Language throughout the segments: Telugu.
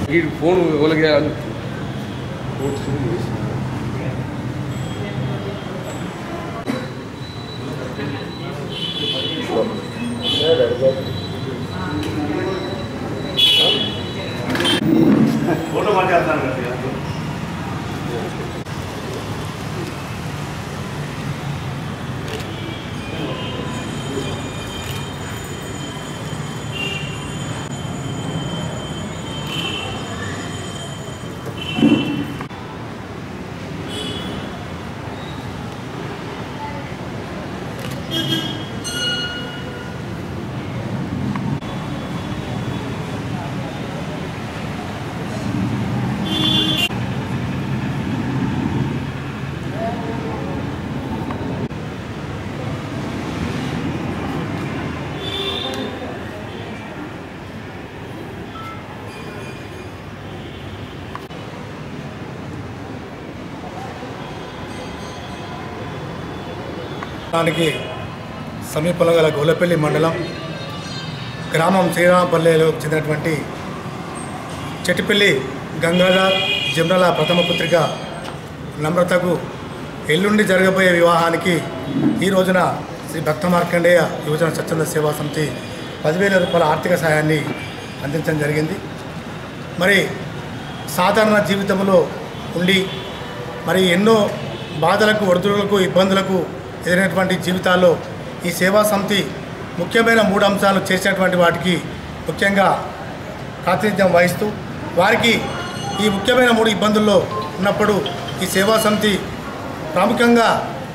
వీడికి ఫోన్ ఎవరికి చేయాలి ఫోటో పట్టేస్తాను కదా దానికి సమీపంలో గల గోలపల్లి మండలం గ్రామం శ్రీరామపల్లెలో చెందినటువంటి చెట్టిపల్లి గంగాధర్ జమ్రల ప్రథమ పుత్రిక నమ్రతకు ఎల్లుండి జరగబోయే వివాహానికి ఈ రోజున శ్రీ భక్త మార్కండేయ యువజన స్వచ్ఛంద సేవా సమితి పదివేల రూపాయల ఆర్థిక సహాయాన్ని అందించడం జరిగింది మరి సాధారణ జీవితంలో ఉండి మరి ఎన్నో బాధలకు ఒడిదుడులకు ఇబ్బందులకు ఎదురైనటువంటి జీవితాల్లో ఈ సేవా సమితి ముఖ్యమైన మూడు అంశాలు చేసినటువంటి వాటికి ముఖ్యంగా ప్రాతినిధ్యం వహిస్తూ వారికి ఈ ముఖ్యమైన మూడు ఇబ్బందుల్లో ఉన్నప్పుడు ఈ సేవా సమితి ప్రాముఖ్యంగా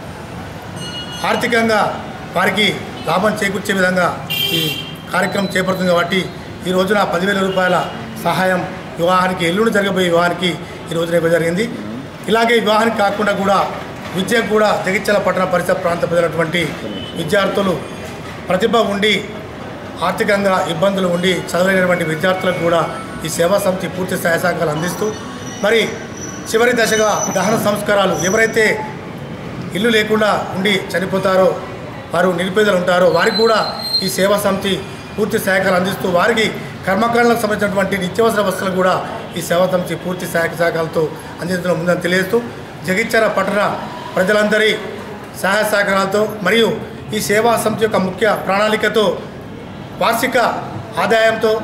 ఆర్థికంగా వారికి లాభం చేకూర్చే విధంగా ఈ కార్యక్రమం చేపడుతుంది కాబట్టి ఈ రోజున పదివేల రూపాయల సహాయం వివాహానికి ఎల్లుండి జరగబోయే వివాహానికి ఈ రోజున ఇవ్వడం జరిగింది ఇలాగే వివాహానికి కాకుండా కూడా విద్యకు కూడా జగిత్యాల పట్టణ పరిసర ప్రాంత ప్రజలటువంటి విద్యార్థులు ప్రతిభ ఉండి ఆర్థికంగా ఇబ్బందులు ఉండి చదవలేనటువంటి విద్యార్థులకు కూడా ఈ సేవా సమితి పూర్తి సహాయ సహకారాలు అందిస్తూ మరి చివరి దశగా దహన సంస్కారాలు ఎవరైతే ఇల్లు లేకుండా ఉండి చనిపోతారో వారు నిరుపేదలు ఉంటారో వారికి కూడా ఈ సేవా సమితి పూర్తి సహాయకాలు అందిస్తూ వారికి కర్మకాండలకు సంబంధించినటువంటి నిత్యావసర వస్తువులు కూడా ఈ సేవా సమితి పూర్తి సహాయక సహకారాలతో అందించడం ఉందని తెలియజేస్తూ జగిత్యాల పట్టణ ప్రజలందరి సహాయ సహకారాలతో మరియు ఈ సేవా సమితి యొక్క ముఖ్య ప్రణాళికతో వార్షిక ఆదాయంతో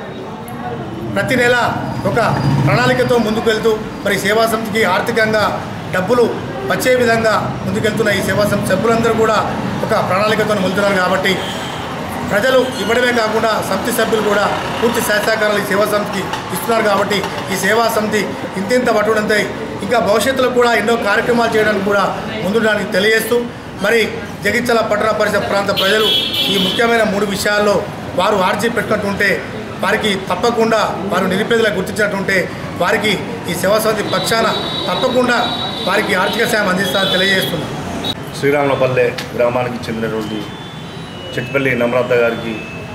ప్రతి నెల ఒక ప్రణాళికతో ముందుకు వెళ్తూ మరి సేవా సమితికి ఆర్థికంగా డబ్బులు వచ్చే విధంగా ముందుకెళ్తున్న ఈ సేవా సమితి సభ్యులందరూ కూడా ఒక ప్రణాళికతో వెళ్తున్నారు కాబట్టి ప్రజలు ఇవ్వడమే కాకుండా సమితి సభ్యులు కూడా పూర్తి సహసహకారాలు ఈ సేవా సమితికి ఇస్తున్నారు కాబట్టి ఈ సేవా సమితి ఇంతింత పట్టుడంతో ఇంకా భవిష్యత్తులో కూడా ఎన్నో కార్యక్రమాలు చేయడానికి కూడా ముందుండడానికి తెలియజేస్తూ మరి జగిత్యాల పట్టణ పరిసర ప్రాంత ప్రజలు ఈ ముఖ్యమైన మూడు విషయాల్లో వారు ఆర్జీ పెట్టుకుంటుంటే వారికి తప్పకుండా వారు నిరుపేదలకు గుర్తించినట్టుంటే వారికి ఈ సేవా సమితి పక్షాన తప్పకుండా వారికి ఆర్థిక సాయం అందిస్తారని తెలియజేస్తున్నాం శ్రీరాములపల్లె గ్రామానికి చెందినటువంటి చెట్పల్లి నమ్రత గారికి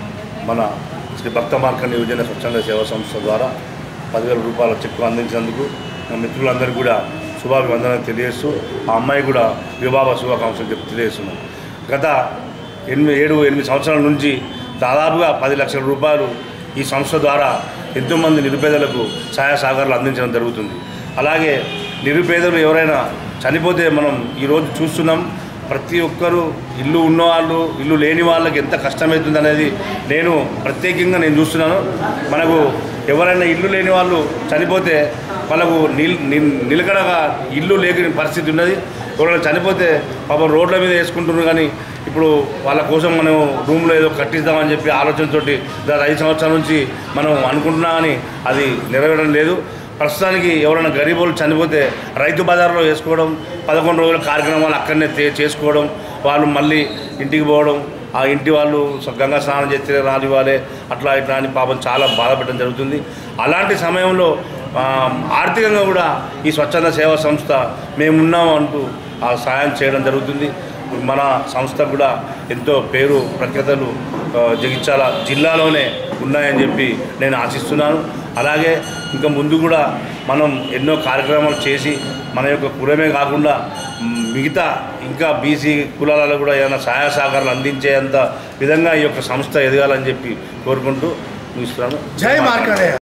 మన శ్రీ భక్త మార్కండి యువజన స్వచ్ఛంద సేవా సంస్థ ద్వారా పదివేల రూపాయల చెక్కు అందించినందుకు మా మిత్రులందరికీ కూడా శుభాభివందనలు తెలియజేస్తూ ఆ అమ్మాయి కూడా వివాహ శుభాకాంక్షలు చెప్పి తెలియజేస్తున్నాం గత ఎనిమిది ఏడు ఎనిమిది సంవత్సరాల నుంచి దాదాపుగా పది లక్షల రూపాయలు ఈ సంస్థ ద్వారా ఎంతోమంది నిరుపేదలకు సహాయ సహకారాలు అందించడం జరుగుతుంది అలాగే నిరుపేదలు ఎవరైనా చనిపోతే మనం ఈరోజు చూస్తున్నాం ప్రతి ఒక్కరూ ఇల్లు ఉన్నవాళ్ళు ఇల్లు లేని వాళ్ళకి ఎంత కష్టమవుతుంది అనేది నేను ప్రత్యేకంగా నేను చూస్తున్నాను మనకు ఎవరైనా ఇల్లు లేని వాళ్ళు చనిపోతే వాళ్ళకు నిల్ నిల్- నిలకడగా ఇల్లు లేని పరిస్థితి ఉన్నది ఎవరైనా చనిపోతే పాపం రోడ్ల మీద వేసుకుంటున్నారు కానీ ఇప్పుడు వాళ్ళ కోసం మనం రూమ్లో ఏదో కట్టిద్దామని చెప్పి ఆలోచనతోటి గత ఐదు సంవత్సరాల నుంచి మనం అనుకుంటున్నాం కానీ అది నెరవేరడం లేదు ప్రస్తుతానికి ఎవరైనా గరీబులు చనిపోతే రైతు బజార్లో వేసుకోవడం పదకొండు రోజుల కార్యక్రమాలు అక్కడనే తే- చేసుకోవడం వాళ్ళు మళ్ళీ ఇంటికి పోవడం ఆ ఇంటి వాళ్ళు స- గంగా స్నానం చేస్తే రానివ్వాలి అట్లా ఇట్లా అని పాపం చాలా బాధపడడం జరుగుతుంది అలాంటి సమయంలో ఆ, ఆర్థికంగా కూడా ఈ స్వచ్ఛంద సేవా సంస్థ మేమున్నాం అంటూ ఆ సాయం చేయడం జరుగుతుంది మన సంస్థ కూడా ఎంతో పేరు ప్రఖ్యాతలు ఆ, జగిత్యాల జిల్లాలోనే ఉన్నాయని చెప్పి నేను ఆశిస్తున్నాను అలాగే ఇంకా ముందు కూడా మనం ఎన్నో కార్యక్రమాలు చేసి మన యొక్క కులమే కాకుండా మ్, మిగతా ఇంకా బీసీ కులాలలో కూడా ఏమైనా సహాయ సహకారాలు అందించేంత విధంగా ఈ యొక్క సంస్థ ఎదగాలని చెప్పి కోరుకుంటూ ముగిస్తున్నాను జై మార్కండేయ